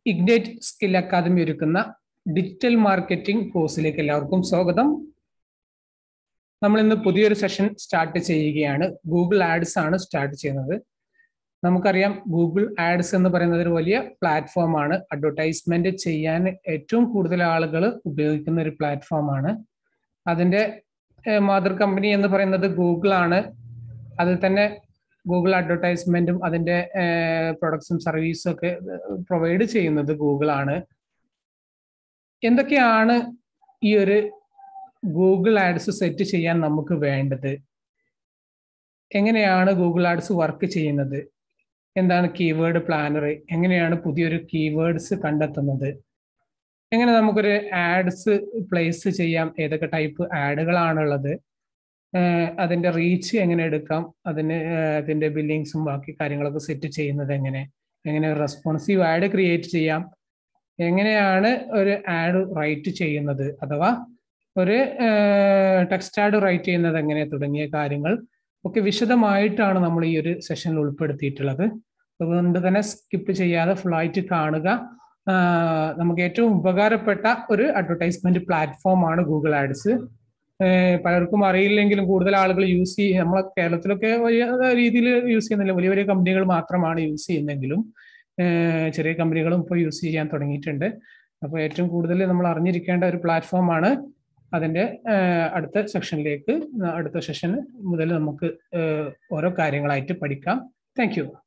ignite skill academy ഒരുക്കുന്ന digital marketing കോഴ്സിലേക്ക് എല്ലാവർക്കും സ്വാഗതം നമ്മൾ ഇന്ന് പുതിയൊരു സെഷൻ സ്റ്റാർട്ട് ചെയ്യുകയാണ് ഗൂഗിൾ ആഡ്സ് ആണ് സ്റ്റാർട്ട് ചെയ്യുന്നത് നമുക്കറിയാം ഗൂഗിൾ ആഡ്സ് എന്ന് പറയുന്നത് ഒരു വലിയ പ്ലാറ്റ്ഫോം ആണ് അഡ്വർടൈസ്മെന്റ് ചെയ്യാൻ ഏറ്റവും കൂടുതൽ ആളുകൾ ഉപയോഗിക്കുന്ന ഒരു പ്ലാറ്റ്ഫോം ആണ് അതിന്റെ മാതൃ കമ്പനി എന്ന് പറയുന്നത് ഗൂഗിൾ ആണ് അതിൽ തന്നെ ഗൂഗിൾ അഡ്വർടൈസ്മെന്റും അതിന്റെ പ്രൊഡക്ട്സും സർവീസും ഒക്കെ പ്രൊവൈഡ് ചെയ്യുന്നത് ഗൂഗിൾ ആണ് എന്തൊക്കെയാണ് ഈ ഒരു ഗൂഗിൾ ആഡ്സ് സെറ്റ് ചെയ്യാൻ നമുക്ക് വേണ്ടത് എങ്ങനെയാണ് ഗൂഗിൾ ആഡ്സ് വർക്ക് ചെയ്യുന്നത് എന്താണ് കീവേഡ് പ്ലാനർ എങ്ങനെയാണ് പുതിയൊരു കീവേഡ്സ് കണ്ടെത്തുന്നത് എങ്ങനെ നമുക്കൊരു ആഡ്സ് പ്ലേസ് ചെയ്യാം ഏതൊക്കെ ടൈപ്പ് ആഡുകളാണുള്ളത് അതിന്റെ റീച്ച് എങ്ങനെ എടുക്കാം അതിന് അതിന്റെ ബില്ലിങ്സും ബാക്കി കാര്യങ്ങളൊക്കെ സെറ്റ് ചെയ്യുന്നത് എങ്ങനെ എങ്ങനെ റെസ്പോൺസീവ് ആഡ് ക്രിയേറ്റ് ചെയ്യാം എങ്ങനെയാണ് ഒരു ആഡ് റൈറ്റ് ചെയ്യുന്നത് അഥവാ ഒരു ടെക്സ്റ്റ് ആഡ് റൈറ്റ് ചെയ്യുന്നത് എങ്ങനെ തുടങ്ങിയ കാര്യങ്ങൾ ഒക്കെ വിശദമായിട്ടാണ് നമ്മൾ ഈ ഒരു സെഷനിൽ ഉൾപ്പെടുത്തിയിട്ടുള്ളത് അതുകൊണ്ട് തന്നെ സ്കിപ്പ് ചെയ്യാതെ ഫുള്ളായിട്ട് കാണുക നമുക്ക് ഏറ്റവും ഉപകാരപ്പെട്ട ഒരു അഡ്വർടൈസ്മെന്റ് പ്ലാറ്റ്ഫോം ആണ് ഗൂഗിൾ ആഡ്സ് പലർക്കും അറിയില്ലെങ്കിലും കൂടുതൽ ആളുകൾ യൂസ് ചെയ്യും നമ്മളെ കേരളത്തിലൊക്കെ വലിയ രീതിയിൽ യൂസ് ചെയ്യുന്നില്ല വലിയ വലിയ കമ്പനികൾ മാത്രമാണ് യൂസ് ചെയ്യുന്നെങ്കിലും ചെറിയ കമ്പനികളും ഇപ്പോൾ യൂസ് ചെയ്യാൻ തുടങ്ങിയിട്ടുണ്ട് അപ്പോൾ ഏറ്റവും കൂടുതൽ നമ്മൾ അറിഞ്ഞിരിക്കേണ്ട ഒരു പ്ലാറ്റ്ഫോമാണ് അതിന്റെ അടുത്ത സെക്ഷനിലേക്ക് അടുത്ത സെഷൻ മുതൽ നമുക്ക് ഓരോ കാര്യങ്ങളായിട്ട് പഠിക്കാം താങ്ക്